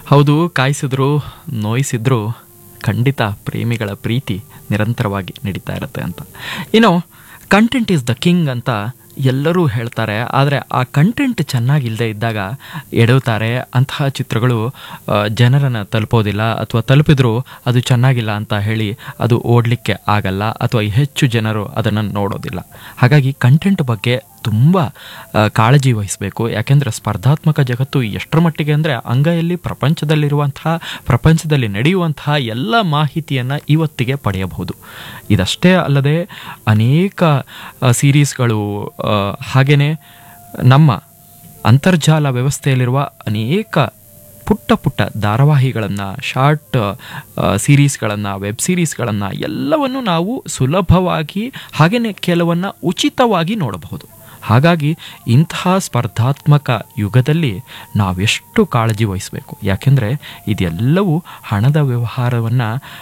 ಹೌದು ಕಾಯಿಸಿದ್ರು ನೋಯಿಸಿದ್ರು ಖಂಡಿತ ಪ್ರೇಮಿಗಳ ಪ್ರೀತಿ ನಿರಂತರವಾಗಿ ನಡೀತಾ ಇರುತ್ತೆ ಅಂತ ಇನ್ನು ಕಂಟೆಂಟ್ ಈಸ್ ದ ಕಿಂಗ್ ಅಂತ ಎಲ್ಲರೂ ಹೇಳ್ತಾರೆ ಆದರೆ ಆ ಕಂಟೆಂಟ್ ಚೆನ್ನಾಗಿಲ್ಲದೆ ಇದ್ದಾಗ ಎಡವುತ್ತಾರೆ ಅಂತಹ ಚಿತ್ರಗಳು ಆ, ಜನರನ್ನು ತಲುಪೋದಿಲ್ಲ ಅಥವಾ ತಲುಪಿದ್ರು ಅದು ಚೆನ್ನಾಗಿಲ್ಲ ಅಂತ ಹೇಳಿ ಅದು ಓಡಲಿಕ್ಕೆ ಆಗಲ್ಲ ಅಥವಾ ಹೆಚ್ಚು ಜನರು ಅದನ್ನು ನೋಡೋದಿಲ್ಲ ಹಾಗಾಗಿ ಕಂಟೆಂಟ್ ಬಗ್ಗೆ ತುಂಬ ಆ, ಕಾಳಜಿ ವಹಿಸಬೇಕು ಯಾಕೆಂದರೆ ಸ್ಪರ್ಧಾತ್ಮಕ ಜಗತ್ತು ಎಷ್ಟರ ಮಟ್ಟಿಗೆ ಅಂದರೆ ಅಂಗೈಯಲ್ಲಿ ಪ್ರಪಂಚದಲ್ಲಿರುವಂತಹ ಪ್ರಪಂಚದಲ್ಲಿ ನಡೆಯುವಂತಹ ಎಲ್ಲ ಮಾಹಿತಿಯನ್ನು ಇವತ್ತಿಗೆ ಪಡೆಯಬಹುದು ಇದಷ್ಟೇ ಅಲ್ಲದೆ ಅನೇಕ ಆ, ಸೀರೀಸ್ಗಳು ಹಾಗೆಯೇ ನಮ್ಮ ಅಂತರ್ಜಾಲ ವ್ಯವಸ್ಥೆಯಲ್ಲಿರುವ ಅನೇಕ ಪುಟ್ಟ ಪುಟ್ಟ ಧಾರಾವಾಹಿಗಳನ್ನು ಶಾರ್ಟ್ ಸೀರೀಸ್ಗಳನ್ನು ವೆಬ್ ಸೀರೀಸ್ಗಳನ್ನು ಎಲ್ಲವನ್ನು ನಾವು ಸುಲಭವಾಗಿ ಹಾಗೆಯೇ ಕೆಲವನ್ನು ಉಚಿತವಾಗಿ ನೋಡಬಹುದು ಹಾಗಾಗಿ ಇಂತಹ ಸ್ಪರ್ಧಾತ್ಮಕ ಯುಗದಲ್ಲಿ ನಾವೆಷ್ಟು ಕಾಳಜಿ ವಹಿಸಬೇಕು ಯಾಕೆಂದರೆ ಇದೆಲ್ಲವೂ ಹಣದ ವ್ಯವಹಾರವನ್ನು